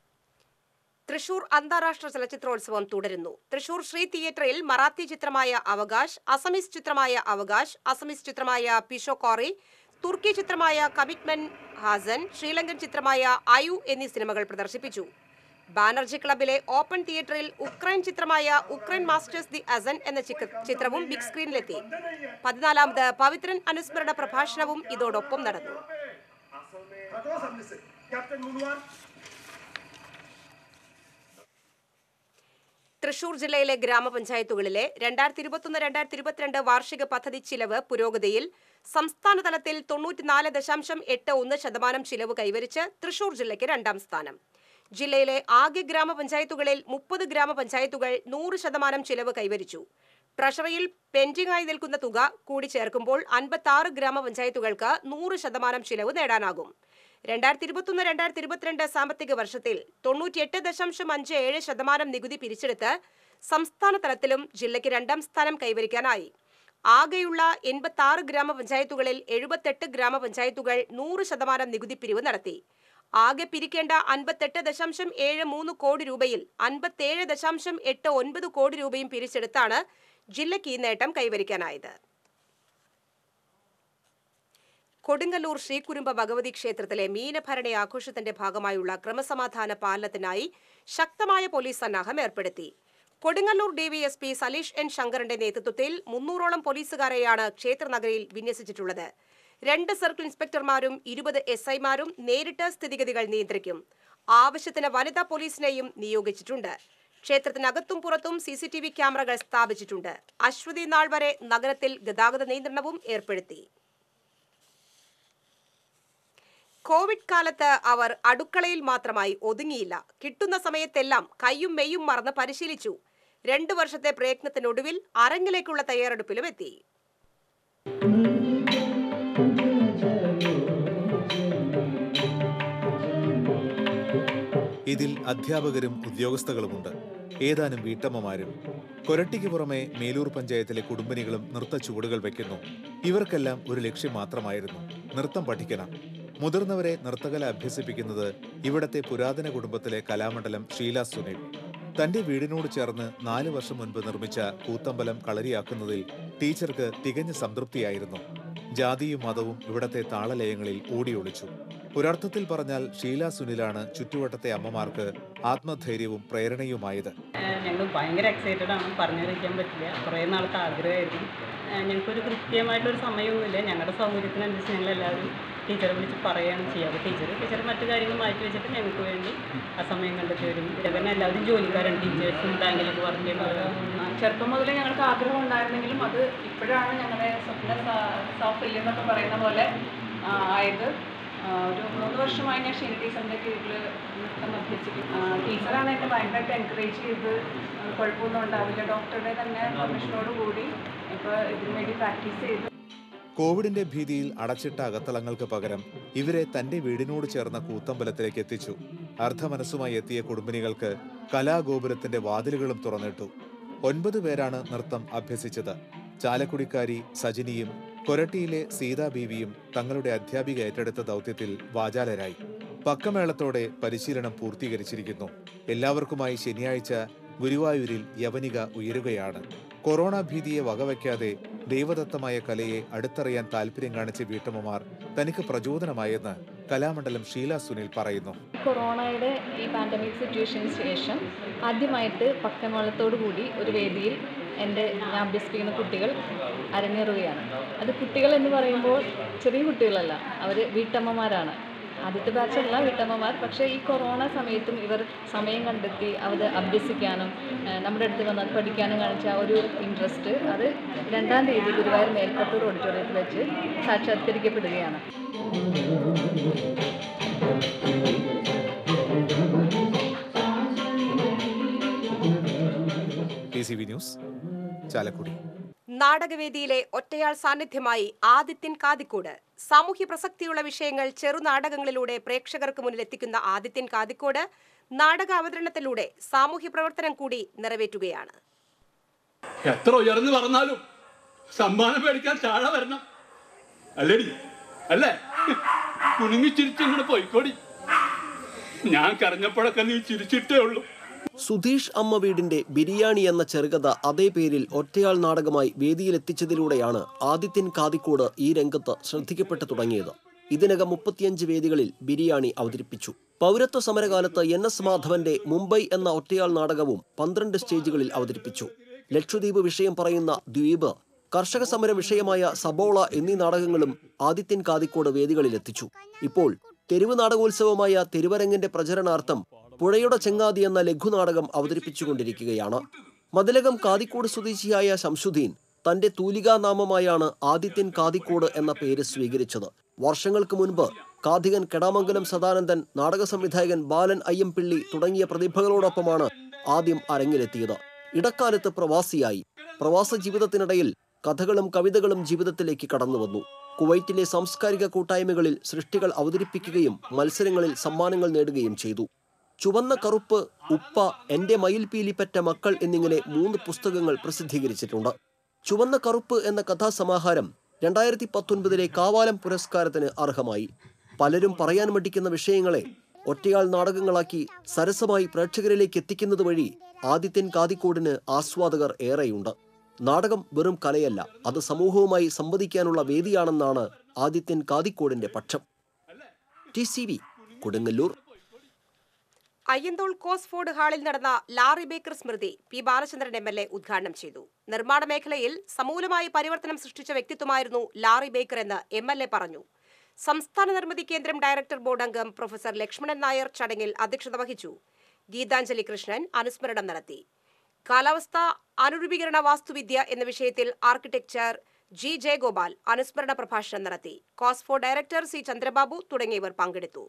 Thrissur അന്താരാഷ്ട്ര ചലച്ചിത്രോത്സവം തുടരുന്നു തൃശൂർ ശ്രീ തിയേറ്ററിൽ മറാത്തി ചിത്രമായ അവകാശ് അസമീസ് ചിത്രമായ അവകാശ് അസമീസ് ചിത്രമായ പിഷോകോറി തുർക്കി ചിത്രമായ കമിറ്റ്മെന്റ് ഹാസൻ ശ്രീലങ്കൻ ചിത്രമായ അയു എന്നീ സിനിമകൾ പ്രദർശിപ്പിച്ചു ബാനർജി ക്ലബിലെ ഓപ്പൺ തിയേറ്ററിൽ ഉക്രൈൻ ചിത്രമായ ഉക്രൈൻ മാസ്റ്റേഴ്സ് ദി അസൻ എന്ന ചിക്ക- ചിത്രവും ബിഗ് സ്ക്രീനിലെത്തി പതിനാലാമത് പവിത്രൻ അനുസ്മരണ പ്രഭാഷണവും ഇതോടൊപ്പം നടന്നു തൃശൂർ ജില്ലയിലെ ഗ്രാമപഞ്ചായത്തുകളിലെ രണ്ടായിരത്തി ഇരുപത്തൊന്ന് രണ്ടായിരത്തി ഇരുപത്തിരണ്ട് വാർഷിക പദ്ധതി ചിലവ് പുരോഗതിയിൽ സംസ്ഥാന തലത്തിൽ തൊണ്ണൂറ്റിനാല് ദശാംശം എട്ട് ഒന്ന് ശതമാനം ചിലവ് കൈവരിച്ച് തൃശൂർ ജില്ലയ്ക്ക് രണ്ടാം സ്ഥാനം ജില്ലയിലെ ആകെ ഗ്രാമപഞ്ചായത്തുകളിൽ മുപ്പത് ഗ്രാമപഞ്ചായത്തുകൾ നൂറ് ശതമാനം ചിലവ് കൈവരിച്ചു ട്രഷറിയിൽ പെൻഡിംഗ് ആയി നിൽക്കുന്ന തുക കൂടി ചേർക്കുമ്പോൾ അൻപത്തി ആറ് ഗ്രാമപഞ്ചായത്തുകൾക്ക് നൂറ് ശതമാനം ചിലവ് നേടാനാകും രണ്ടായിരത്തി ഇരുപത്തൊന്ന് രണ്ടായിരത്തി ഇരുപത്തിരണ്ട് സാമ്പത്തിക വർഷത്തിൽ തൊണ്ണൂറ്റിയെട്ട് ദശാംശം അഞ്ച് ഏഴ് ശതമാനം നികുതി പിരിച്ചെടുത്ത് സംസ്ഥാന തലത്തിലും ജില്ലയ്ക്ക് രണ്ടാം സ്ഥാനം കൈവരിക്കാനായി ആകെയുള്ള എൺപത്തി ആറ് ഗ്രാമപഞ്ചായത്തുകളിൽ എഴുപത്തെട്ട് ഗ്രാമപഞ്ചായത്തുകൾ നൂറ് ശതമാനം നികുതി പിരിവ് നടത്തി ആകെ പിരിക്കേണ്ട അൻപത്തെട്ട് ദശാംശം ഏഴ് മൂന്ന് കോടി രൂപയിൽ അൻപത്തേഴ് ദശാംശം എട്ട് ഒൻപത് കോടി രൂപയും പിരിച്ചെടുത്താണ് ജില്ലയ്ക്ക് ഈ നേട്ടം കൈവരിക്കാനായത് കൊടുങ്ങല്ലൂർ ശ്രീകുരുമ്പ ഭഗവതി ക്ഷേത്രത്തിലെ മീനഭരണി ആഘോഷത്തിന്റെ ഭാഗമായുള്ള ക്രമസമാധാന പാലനത്തിനായി ശക്തമായ പോലീസ് സന്നാഹം ഏർപ്പെടുത്തി കൊടുങ്ങല്ലൂർ ഡിവിഎസ്പി സലീഷ് എൻ ശങ്കറിന്റെ നേതൃത്വത്തിൽ മുന്നൂറോളം പോലീസുകാരെയാണ് ക്ഷേത്രനഗരിയിൽ വിന്യസിച്ചിട്ടുള്ളത് രണ്ട് സർക്കിൾ ഇൻസ്പെക്ടർമാരും ഇരുപത് എസ് ഐമാരും നേരിട്ട് സ്ഥിതിഗതികൾ നിയന്ത്രിക്കും ആവശ്യത്തിന് വനിതാ പോലീസിനെയും നിയോഗിച്ചിട്ടുണ്ട് ക്ഷേത്രത്തിനകത്തും പുറത്തും സി സി ടി വി ക്യാമറകൾ സ്ഥാപിച്ചിട്ടുണ്ട് അശ്വതി നാൾ വരെ നഗരത്തിൽ ഗതാഗത നിയന്ത്രണവും ഏർപ്പെടുത്തി കോവിഡ് കാലത്ത് അവർ അടുക്കളയിൽ മാത്രമായി ഒതുങ്ങിയില്ല കിട്ടുന്ന സമയത്തെല്ലാം കയ്യും മെയ്യും മറന്ന് പരിശീലിച്ചു രണ്ടു വർഷത്തെ പ്രയത്നത്തിനൊടുവിൽ അരങ്ങിലേക്കുള്ള തയ്യാറെടുപ്പിലും എത്തി ഇതിൽ അധ്യാപകരും ഉദ്യോഗസ്ഥകളുമുണ്ട് ഏതാനും വീട്ടമ്മമാരും കൊരട്ടിക്ക് പുറമെ മേലൂർ പഞ്ചായത്തിലെ കുടുംബിനികളും നൃത്ത ചുവടുകൾ വയ്ക്കുന്നു ഇവർക്കെല്ലാം ഒരു ലക്ഷ്യം മാത്രമായിരുന്നു നൃത്തം പഠിക്കണം മുതിർന്നവരെ നൃത്തകല അഭ്യസിപ്പിക്കുന്നത് ഇവിടത്തെ പുരാതന കുടുംബത്തിലെ കലാമണ്ഡലം ഷീല സുനിൽ തന്റെ വീടിനോട് ചേർന്ന് നാല് വർഷം മുൻപ് നിർമ്മിച്ച കൂത്തമ്പലം കളരിയാക്കുന്നതിൽ ടീച്ചർക്ക് തികഞ്ഞ സംതൃപ്തിയായിരുന്നു ജാതിയും മതവും ഇവിടത്തെ താളലയങ്ങളിൽ ഓടിയൊളിച്ചു ഒരർത്ഥത്തിൽ പറഞ്ഞാൽ ഷീല സുനിലാണ് ചുറ്റുവട്ടത്തെ അമ്മമാർക്ക് ആത്മധൈര്യവും പ്രേരണയുമായത് ഞങ്ങൾ ഭയങ്കര എക്സൈറ്റഡ് ആണ് പറഞ്ഞറിയിക്കാൻ പറ്റില്ല കുറേ നാളത്തെ ആഗ്രഹമായിരുന്നു ഏഹ് ഞങ്ങൾക്കൊരു കൃത്യമായിട്ടൊരു സമയവുമില്ല ഞങ്ങളുടെ സൗകര്യത്തിനനുസരിച്ച് ഞങ്ങൾ എല്ലാവരും ടീച്ചറെ വിളിച്ച് പറയുകയാണ് ചെയ്യുക അപ്പോൾ ടീച്ചർ ടീച്ചർ മറ്റു കാര്യങ്ങൾ മാറ്റി വെച്ചിട്ട് ഞങ്ങൾക്ക് വേണ്ടി ആ സമയം കണ്ടെത്തി വരും ഇതന്നെ എല്ലാവരും ജോലിക്കാരാണ് ടീച്ചേഴ്സും ബാങ്കിലൊക്കെ വർക്ക് ചെയ്യുന്നത് ചെറുപ്പം മുതലേ ഞങ്ങൾക്ക് ആഗ്രഹം ഉണ്ടായിരുന്നെങ്കിലും അത് ഇപ്പോഴാണ് ഞങ്ങളുടെ സ്വപ്ന സൗഫിൽ എന്നൊക്കെ പറയുന്ന പോലെ ആ, ആയത് ആ, ഒരു മൂന്ന് വർഷമായി ഞാൻ ഷീന ടീച്ചറിൻ്റെ കീഴിൽ നൃത്തം അഭ്യസിക്കും ആ, ടീച്ചറാണ് എന്നെ ഭയങ്കരമായിട്ട് എൻകറേജ് ചെയ്ത് ആ, കുഴപ്പമൊന്നും ഉണ്ടാവില്ല ഡോക്ടറുടെ തന്നെ പെർമിഷനോട് കൂടി ഇപ്പോൾ ഇതിനു വേണ്ടി പ്രാക്ടീസ് ചെയ്തു കോവിഡിന്റെ ഭീതിയിൽ അടച്ചിട്ട അകത്തളങ്ങൾക്ക് പകരം ഇവരെ തന്റെ വീടിനോട് ചേർന്ന കൂത്തമ്പലത്തിലേക്ക് എത്തിച്ചു അർദ്ധമനസ്സുമായി എത്തിയ കുടുംബിനികൾക്ക് കലാഗോപുരത്തിന്റെ വാതിലുകളും തുറന്നിട്ടു ഒൻപത് പേരാണ് നൃത്തം അഭ്യസിച്ചത് ചാലക്കുടിക്കാരി സജിനിയും കൊരട്ടിയിലെ സീതാ ബീവിയും തങ്ങളുടെ അധ്യാപിക ഏറ്റെടുത്ത ദൗത്യത്തിൽ വാചാലരായി പക്കമേളത്തോടെ പരിശീലനം പൂർത്തീകരിച്ചിരിക്കുന്നു എല്ലാവർക്കുമായി ശനിയാഴ്ച ഗുരുവായൂരിൽ യവനിക ഉയരുകയാണ് കൊറോണ ഭീതിയെ വകവയ്ക്കാതെ ദൈവദത്തമായ കലയെ അടുത്തറിയാൻ താല്പര്യം കാണിച്ച വീട്ടമ്മമാർ തനിക്ക് പ്രചോദനമായെന്ന് കലാമണ്ഡലം ഷീല സുനിൽ പറയുന്നു കൊറോണയുടെ ഈ പാൻഡമിക് സിറ്റുവേഷന് ശേഷം ആദ്യമായിട്ട് പക്കമേളത്തോടു കൂടി ഒരു വേദിയിൽ എൻ്റെ ഞാൻ അഭ്യസിപ്പിക്കുന്ന കുട്ടികൾ അരങ്ങേറുകയാണ് അത് കുട്ടികൾ എന്ന് പറയുമ്പോൾ ചെറിയ കുട്ടികളല്ല അവർ വീട്ടമ്മമാരാണ് ആദ്യത്തെ ബാച്ചല്ല വീട്ടമ്മമാർ പക്ഷേ ഈ കൊറോണ സമയത്തും ഇവർ സമയം കണ്ടെത്തി അവർ അഭ്യസിക്കാനും ഏഹ് നമ്മുടെ അടുത്ത് വന്ന് അത് പഠിക്കാനും കാണിച്ച ആ ഒരു ഇൻട്രസ്റ്റ് അത് രണ്ടാം തീയതി ഗുരുവായൂർ മേൽപ്പത്തൂർ ഓഡിറ്റോറിയത്തിൽ വെച്ച് സാക്ഷാത്കരിക്കപ്പെടുകയാണ് T C V news Chalakudy നാടകവേദിയിലെ ഒറ്റയാൾ സാന്നിധ്യമായി ആദിത്യൻ കാതിക്കോട് സാമൂഹ്യ പ്രസക്തിയുള്ള വിഷയങ്ങൾ ചെറുനാടകങ്ങളിലൂടെ പ്രേക്ഷകർക്ക് മുന്നിൽ എത്തിക്കുന്ന ആദിത്യൻ കാതിക്കോട് നാടക അവതരണത്തിലൂടെ സാമൂഹ്യ പ്രവർത്തനം കൂടി നിറവേറ്റുകയാണ് എത്ര ഉയർന്നു പറഞ്ഞാലും സമ്മാനം മേടിക്കാൻ താഴെ വരണം അല്ലേടി അല്ലേ കുണുങ്ങി ചിരിച്ചിങ്ങനെ പോയിക്കോടി ഞാൻ കരഞ്ഞപ്പോഴൊക്കെ നീ ചിരിച്ചിട്ടേ ഉള്ളൂ സുധീഷ് അമ്മ വീടിന്റെ ബിരിയാണി എന്ന ചെറുകഥ അതേ പേരിൽ ഒറ്റയാൾ നാടകമായി വേദിയിലെത്തിച്ചതിലൂടെയാണ് ആദിത്യൻ കാതിക്കോട് ഈ രംഗത്ത് ശ്രദ്ധിക്കപ്പെട്ടു തുടങ്ങിയത് ഇതിനകം മുപ്പത്തിയഞ്ച് വേദികളിൽ ബിരിയാണി അവതരിപ്പിച്ചു പൗരത്വ സമരകാലത്ത് എൻ എസ് മാധവന്റെ മുംബൈ എന്ന ഒറ്റയാൾ നാടകവും പന്ത്രണ്ട് സ്റ്റേജുകളിൽ അവതരിപ്പിച്ചു ലക്ഷദ്വീപ് വിഷയം പറയുന്ന ദ്വീപ് കർഷക സമര വിഷയമായ സബോള എന്നീ നാടകങ്ങളും ആദിത്യൻ കാതിക്കോട് വേദികളിലെത്തിച്ചു ഇപ്പോൾ തെരുവ് നാടകോത്സവമായ തെരുവരങ്ങിന്റെ പ്രചരണാർത്ഥം പുഴയുടെ ചെങ്ങാതി എന്ന ലഘുനാടകം അവതരിപ്പിച്ചുകൊണ്ടിരിക്കുകയാണ് മതിലകം കാതിക്കോട് സ്വദേശിയായ ശംസുദ്ദീൻ തന്റെ തൂലികാനാമമായാണ് ആദിത്യൻ കാതിക്കോട് എന്ന പേര് സ്വീകരിച്ചത് വർഷങ്ങൾക്ക് മുൻപ് കാതികൻ കെടാമംഗലം സദാനന്ദൻ നാടക സംവിധായകൻ ബാലൻ അയ്യംപിള്ളി തുടങ്ങിയ പ്രതിഭകളോടൊപ്പമാണ് ആദ്യം അരങ്ങിലെത്തിയത് ഇടക്കാലത്ത് പ്രവാസിയായി പ്രവാസ ജീവിതത്തിനിടയിൽ കഥകളും കവിതകളും ജീവിതത്തിലേക്ക് കടന്നുവന്നു കുവൈറ്റിലെ സാംസ്കാരിക കൂട്ടായ്മകളിൽ സൃഷ്ടികൾ അവതരിപ്പിക്കുകയും മത്സരങ്ങളിൽ സമ്മാനങ്ങൾ നേടുകയും ചെയ്തു ചുവന്ന കറുപ്പ് ഉപ്പ എന്റെ മയിൽപീലിപ്പറ്റ മക്കൾ എന്നിങ്ങനെ മൂന്ന് പുസ്തകങ്ങൾ പ്രസിദ്ധീകരിച്ചിട്ടുണ്ട് ചുവന്ന കറുപ്പ് എന്ന കഥാസമാഹാരം രണ്ടായിരത്തി പത്തൊൻപതിലെ കാവാലം പുരസ്കാരത്തിന് അർഹമായി പലരും പറയാൻ മടിക്കുന്ന വിഷയങ്ങളെ ഒറ്റയാൾ നാടകങ്ങളാക്കി സരസമായി പ്രേക്ഷകരിലേക്ക് എത്തിക്കുന്നത് വഴി ആദിത്യൻ കാതിക്കോടിന് ആസ്വാദകർ ഏറെയുണ്ട് നാടകം വെറും കലയല്ല അത് സമൂഹവുമായി സംവദിക്കാനുള്ള വേദിയാണെന്നാണ് ആദിത്യൻ കാതിക്കോടിന്റെ പക്ഷം T C V Kodungallur Ayyanthole Costford ഹാളിൽ നടന്ന ലാറി ബേക്കർ സ്മൃതി P Balachandran M L A ഉദ്ഘാടനം ചെയ്തു നിർമ്മാണ മേഖലയിൽ സമൂലമായ പരിവർത്തനം സൃഷ്ടിച്ച വ്യക്തിത്വമായിരുന്നു ലാറി ബേക്കർ എന്ന് എം എൽ എ പറഞ്ഞു സംസ്ഥാന നിർമ്മിതി കേന്ദ്രം ഡയറക്ടർ ബോർഡ് അംഗം പ്രൊഫസർ ലക്ഷ്മണൻ നായർ ചടങ്ങിൽ അധ്യക്ഷത വഹിച്ചു ഗീതാഞ്ജലി കൃഷ്ണൻ അനുസ്മരണം നടത്തി കാലാവസ്ഥ അനുരൂപീകരണ വാസ്തുവിദ്യ എന്ന വിഷയത്തിൽ ആർക്കിടെക്ചർ ജി ജയഗോപാൽ അനുസ്മരണ പ്രഭാഷണം നടത്തി കോസ്ഫോ ഡയറക്ടർ സി ചന്ദ്രബാബു തുടങ്ങിയവർ പങ്കെടുത്തു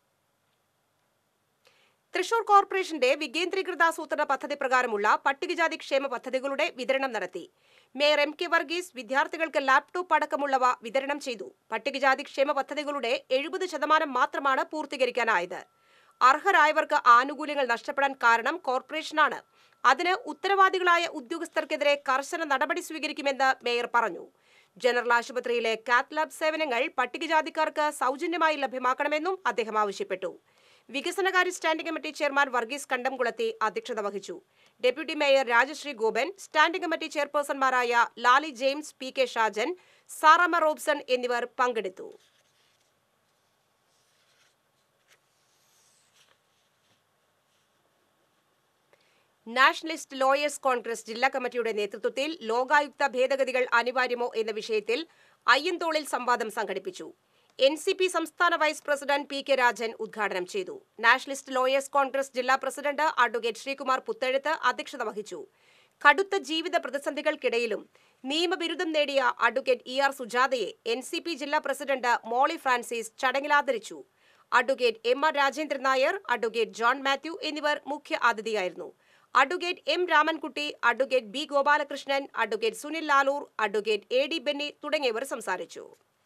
തൃശൂർ കോർപ്പറേഷന്റെ വികേന്ദ്രീകൃത ആസൂത്രണ പദ്ധതി പ്രകാരമുള്ള പട്ടികജാതി ക്ഷേമ പദ്ധതികളുടെ വിതരണം നടത്തി മേയർ എം കെ വർഗീസ് വിദ്യാർത്ഥികൾക്ക് ലാപ്ടോപ്പ് അടക്കമുള്ളവ വിതരണം ചെയ്തു പട്ടികജാതി ക്ഷേമ പദ്ധതികളുടെ എഴുപത് ശതമാനം മാത്രമാണ് പൂർത്തീകരിക്കാനായത് അർഹരായവർക്ക് ആനുകൂല്യങ്ങൾ നഷ്ടപ്പെടാൻ കാരണം കോർപ്പറേഷനാണ് അതിന് ഉത്തരവാദികളായ ഉദ്യോഗസ്ഥർക്കെതിരെ കർശന നടപടി സ്വീകരിക്കുമെന്ന് മേയർ പറഞ്ഞു ജനറൽ ആശുപത്രിയിലെ കാത്ത് ലാബ് സേവനങ്ങൾ പട്ടികജാതിക്കാർക്ക് സൗജന്യമായി ലഭ്യമാക്കണമെന്നും അദ്ദേഹം ആവശ്യപ്പെട്ടു വികസനകാര്യ standing committee chairman Varghese Kandamkulathy അധ്യക്ഷത വഹിച്ചു deputy mayor Rajasree Gopan standing committee ചെയർപേഴ്സൺമാരായ Lali James P K Shajan Saramma Robson എന്നിവർ പങ്കെടുത്തു നാഷണലിസ്റ്റ് ലോയേഴ്സ് കോൺഗ്രസ് ജില്ലാ കമ്മിറ്റിയുടെ നേതൃത്വത്തിൽ ലോകായുക്ത ഭേദഗതികൾ അനിവാര്യമോ എന്ന വിഷയത്തിൽ അയ്യന്തോളിൽ സംവാദം സംഘടിപ്പിച്ചു എൻ സി പി സംസ്ഥാന vice president P K Rajan ഉദ്ഘാടനം ചെയ്തു നാഷണലിസ്റ്റ് ലോയേഴ്സ് കോൺഗ്രസ് ജില്ലാ പ്രസിഡന്റ് അഡ്വക്കേറ്റ് ശ്രീകുമാർ പുത്തഴുത്ത് അധ്യക്ഷത വഹിച്ചു കടുത്ത ജീവിത പ്രതിസന്ധികൾക്കിടയിലും നിയമബിരുദം നേടിയ അഡ്വക്കേറ്റ് ഇ ആർ സുജാതയെ എൻ സി പി ജില്ലാ പ്രസിഡന്റ് മോളി ഫ്രാൻസിസ് ചടങ്ങിൽ ആദരിച്ചു advocate M R Rajendran Nair advocate John Mathew എന്നിവർ മുഖ്യ അതിഥിയായിരുന്നു advocate M Ramankutty advocate B Gopalakrishnan advocate Sunil Lalur advocate A D Benny തുടങ്ങിയവർ സംസാരിച്ചു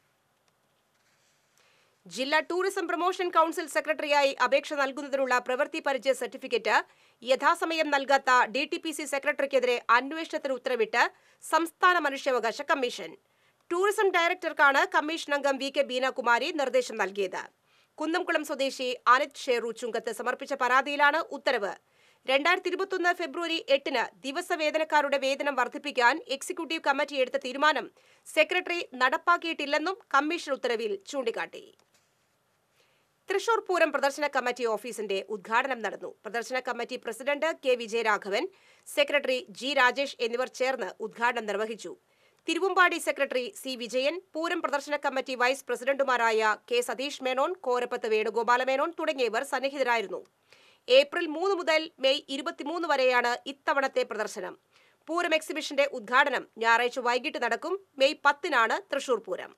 ജില്ലാ ടൂറിസം പ്രൊമോഷൻ കൌൺസിൽ സെക്രട്ടറിയായി അപേക്ഷ നൽകുന്നതിനുള്ള പ്രവൃത്തി പരിചയ സർട്ടിഫിക്കറ്റ് യഥാസമയം നൽകാത്ത ഡി ടി പി സി സെക്രട്ടറിക്കെതിരെ അന്വേഷണത്തിന് ഉത്തരവിട്ട് സംസ്ഥാന മനുഷ്യാവകാശ കമ്മീഷൻ ടൂറിസം ഡയറക്ടർക്കാണ് കമ്മീഷൻ അംഗം വി കെ ബീനാകുമാരി നിർദ്ദേശം നൽകിയത് കുന്നംകുളം സ്വദേശി അനിത് ഷേറു ചുങ്കത്ത് സമർപ്പിച്ച പരാതിയിലാണ് ഉത്തരവ് രണ്ടായിരത്തി ഇരുപത്തൊന്ന് ഫെബ്രുവരി എട്ടിന് ദിവസവേതനക്കാരുടെ വേതനം വർദ്ധിപ്പിക്കാൻ എക്സിക്യൂട്ടീവ് കമ്മിറ്റി എടുത്ത തീരുമാനം സെക്രട്ടറി നടപ്പാക്കിയിട്ടില്ലെന്നും കമ്മീഷൻ ഉത്തരവിൽ ചൂണ്ടിക്കാട്ടി തൃശൂർ പൂരം പ്രദർശന കമ്മിറ്റി ഓഫീസിന്റെ ഉദ്ഘാടനം നടന്നു പ്രദർശന committee president K Vijayaraghavan secretary G Rajesh എന്നിവർ ചേർന്ന് ഉദ്ഘാടനം നിർവഹിച്ചു തിരുവമ്പാടി സെക്രട്ടറി സി വിജയൻ പൂരം പ്രദർശന കമ്മിറ്റി വൈസ് പ്രസിഡന്റുമാരായ കെ സതീഷ് മേനോൻ കോരപ്പത്ത് വേണുഗോപാല മേനോൻ തുടങ്ങിയവർ സന്നിഹിതരായിരുന്നു ഏപ്രിൽ മൂന്ന് മുതൽ മെയ് ഇരുപത്തിമൂന്ന് വരെയാണ് ഇത്തവണത്തെ പ്രദർശനം പൂരം എക്സിബിഷന്റെ ഉദ്ഘാടനം ഞായറാഴ്ച വൈകിട്ട് നടക്കും മെയ് പത്തിനാണ് തൃശൂർ പൂരം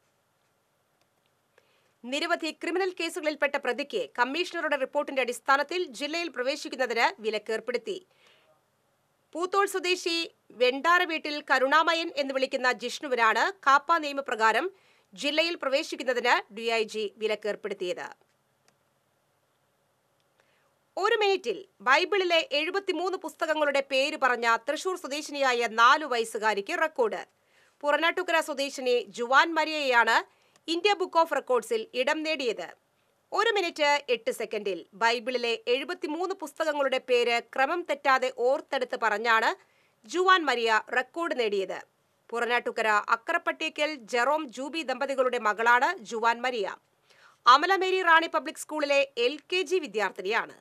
നിരവധി ക്രിമിനൽ കേസുകളിൽപ്പെട്ട പ്രതിക്ക് കമ്മീഷണറുടെ റിപ്പോർട്ടിന്റെ അടിസ്ഥാനത്തിൽ ജില്ലയിൽ പ്രവേശിക്കുന്നതിന് വിലക്കേർപ്പെടുത്തി പൂത്തോൾ സ്വദേശി വെണ്ടാര വീട്ടിൽ കരുണാമയൻ എന്ന് വിളിക്കുന്ന ജിഷ്ണുവിനാണ് കാപ്പ നിയമപ്രകാരം ജില്ലയിൽ പ്രവേശിക്കുന്നതിന് ഡിഐജി വിലക്കേർപ്പെടുത്തിയത് ഒരു മിനിറ്റിൽ ബൈബിളിലെ എഴുപത്തിമൂന്ന് പുസ്തകങ്ങളുടെ പേര് പറഞ്ഞ തൃശൂർ സ്വദേശിനിയായ നാലു വയസ്സുകാരിക്ക് റെക്കോർഡ് പുറനാട്ടുകര സ്വദേശിനി ജുവാൻ മരിയയാണ് ഇന്ത്യ ബുക്ക് ഓഫ് റെക്കോർഡ്സിൽ ഇടം നേടിയത് ഒരു മിനിറ്റ് എട്ട് സെക്കൻഡിൽ ബൈബിളിലെ എഴുപത്തിമൂന്ന് പുസ്തകങ്ങളുടെ പേര് ക്രമം തെറ്റാതെ ഓർത്തെടുത്ത് പറഞ്ഞാണ് ജുവാൻ മരിയ റെക്കോർഡ് നേടിയത് പുറനാട്ടുകര അക്കരപ്പട്ടേക്കൽ ജെറോം ജൂബി ദമ്പതികളുടെ മകളാണ് Juan Maria Amalamary Rani public സ്കൂളിലെ എൽ കെ ജി വിദ്യാർത്ഥിനിയാണ്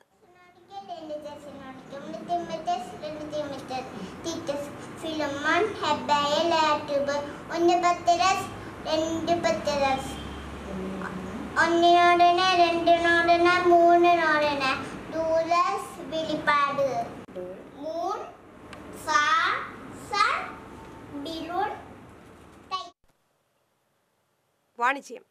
ഫിലമോൻ ഹെബായ ലാറ്റുബ് ഒന്ന് പത്തരസ് രണ്ട് പത്തരസ് ഒന്നിനോടന രണ്ടിനോടന മൂന്നിനോടന ഡൂലസ് വെളിപ്പാട് മൂൺ സാ സൺ ബിലൂൺ വാണിജ്യം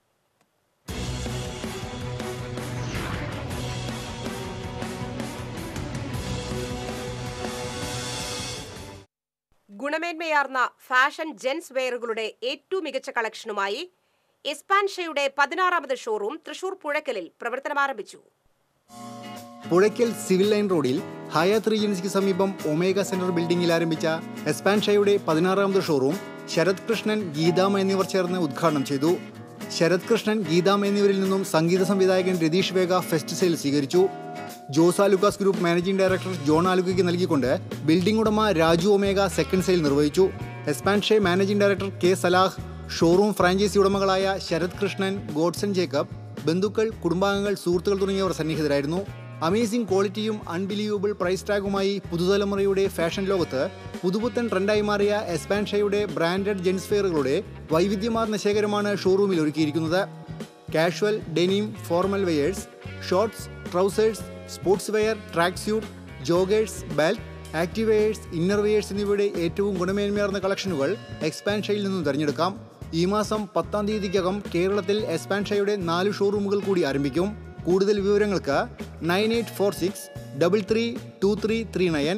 ഗുണമേന്മയാർന്ന ഫാഷൻ ജെൻസ് വെയറുകളുടെ ഏറ്റവും മികച്ച കളക്ഷനുമായി എസ്പാൻഷയുടെ പതിനാറാമത് ഷോറൂം തൃശൂർ പുഴക്കലിൽ പ്രവർത്തനം ആരംഭിച്ചു പുഴയ്ക്കൽ സിവിൽ ലൈൻ റോഡിൽ ഹയാത്ത് റീജൻസിക്ക് സമീപം ഒമേഗ സെന്റർ ബിൽഡിംഗിൽ ആരംഭിച്ച എസ്പാൻഷയുടെ പതിനാറാമത് ഷോറൂം ശരത് കൃഷ്ണൻ ഗീതാമ എന്നിവർ ചേർന്ന് ഉദ്ഘാടനം ചെയ്തു ശരത് കൃഷ്ണൻ ഗീതാമ എന്നിവരിൽ നിന്നും സംഗീത സംവിധായകൻ രതീഷ് വേഗ ഫെസ്റ്റ് സെയിൽ സ്വീകരിച്ചു Jos Alukkas group managing director John ആലുക്കയ്ക്ക് നൽകിക്കൊണ്ട് ബിൽഡിംഗ് ഉടമ രാജു ഒമേഗ സെക്കൻഡ് സെയിൽ നിർവഹിച്ചു എസ്പാൻഷെ managing director K Salah showroom franchise ഉടമകളായ ശരത് കൃഷ്ണൻ ഗോഡ്സൺ ജേക്കബ് ബന്ധുക്കൾ കുടുംബാംഗങ്ങൾ സുഹൃത്തുക്കൾ തുടങ്ങിയവർ സന്നിഹിതരായിരുന്നു അമേസിംഗ് ക്വാളിറ്റിയും അൺബിലീവബിൾ പ്രൈസ് ടാഗുമായി പുതുതലമുറയുടെ ഫാഷൻ ലോകത്ത് പുതുപുത്തൻ ട്രെൻഡായി മാറിയ എസ്പാൻഷയുടെ ബ്രാൻഡഡ് ജെൻസ് ഫെയറുകളുടെ വൈവിധ്യമാർന്ന ശേഖരമാണ് ഷോറൂമിൽ ഒരുക്കിയിരിക്കുന്നത് casual denim formal wears shorts trousers sports wear track suit joggers belt active wears inner wears എന്നിവയുടെ ഏറ്റവും ഗുണമേന്മയാർന്ന കളക്ഷനുകൾ എക്സ്പാൻഷയിൽ നിന്നും തിരഞ്ഞെടുക്കാം ഈ മാസം പത്താം തീയതിക്കകം കേരളത്തിൽ എസ്പാൻഷയുടെ നാല് ഷോറൂമുകൾ കൂടി ആരംഭിക്കും കൂടുതൽ വിവരങ്ങൾക്ക് nine eight four six double three two three three nine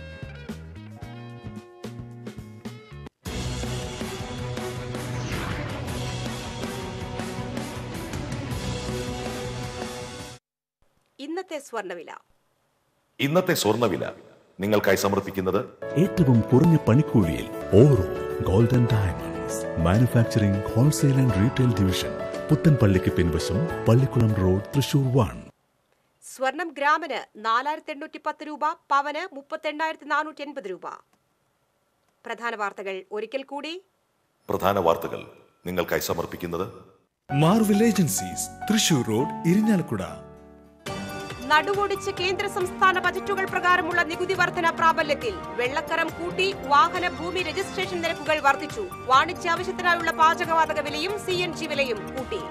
ഇന്നത്തെ സ്വർണ്ണവില ഇന്നത്തെ സ്വർണ്ണവില നിങ്ങൾക്കായി സമർപ്പിക്കുന്നത് ഏറ്റവും കുറഞ്ഞ പണിക്കൂലിയിൽ ഓരോ golden diamonds manufacturing wholesale and retail division പുത്തൻപള്ളിക്ക് പിൻവശം പള്ളിക്കുളം റോഡ് തൃശൂർ വൺ സ്വർണം ഗ്രാമിന് നാലായിരത്തി എണ്ണൂറ്റി പത്ത് രൂപ പവന് മുപ്പത്തെണ്ണായിരത്തി നാനൂറ്റി എൺപത് രൂപ പ്രധാന വാർത്തകൾ ഒരിക്കൽ കൂടി പ്രധാന വാർത്തകൾ നിങ്ങൾക്കായി സമർപ്പിക്കുന്നത് Marvel agencies Thrissur road Irinjalakuda നടുവൊടിച്ച് കേന്ദ്ര സംസ്ഥാന ബജറ്റുകൾ പ്രകാരമുള്ള നികുതി വർധന പ്രാബല്യത്തിൽ വെള്ളക്കരം കൂട്ടി വാഹന ഭൂമി രജിസ്ട്രേഷൻ നിരക്കുകൾ വർദ്ധിച്ചു വാണിജ്യാവശ്യത്തിനായുള്ള പാചകവാതക വിലയും സി എൻ ജി വിലയും കൂട്ടി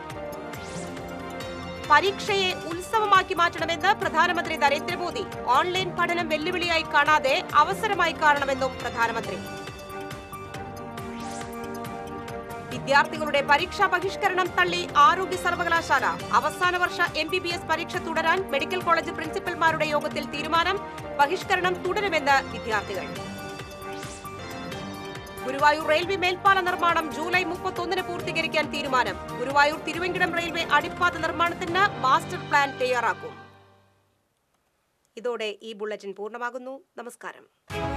പരീക്ഷയെ ഉത്സവമാക്കി മാറ്റണമെന്ന് പ്രധാനമന്ത്രി നരേന്ദ്രമോദി ഓൺലൈൻ പഠനം വെല്ലുവിളിയായി കാണാതെ അവസരമായി കാണണമെന്നും പ്രധാനമന്ത്രി വിദ്യാർത്ഥികളുടെ പരീക്ഷാ ബഹിഷ്കരണം തള്ളി ആരോഗ്യ സർവകലാശാല അവസാന വർഷ എം ബി ബി എസ് പരീക്ഷ തുടരാൻ മെഡിക്കൽ കോളേജ് പ്രിൻസിപ്പൽമാരുടെ യോഗത്തിൽ തീരുമാനം ബഹിഷ്കരണം തുടരുമെന്ന് വിദ്യാർത്ഥികൾ ഗുരുവായൂർ റെയിൽവേ മേൽപ്പാല നിർമ്മാണം ജൂലൈ മുപ്പത്തൊന്നിന് പൂർത്തീകരിക്കാൻ തീരുമാനം ഗുരുവായൂർ തിരുവങ്കിടം റെയിൽവേ അടിപ്പാത നിർമ്മാണത്തിന് മാസ്റ്റർ പ്ലാൻ തയ്യാറാക്കും ഇതോടെ ഈ ബുള്ളറ്റിൻ പൂർണ്ണമാകുന്നു നമസ്കാരം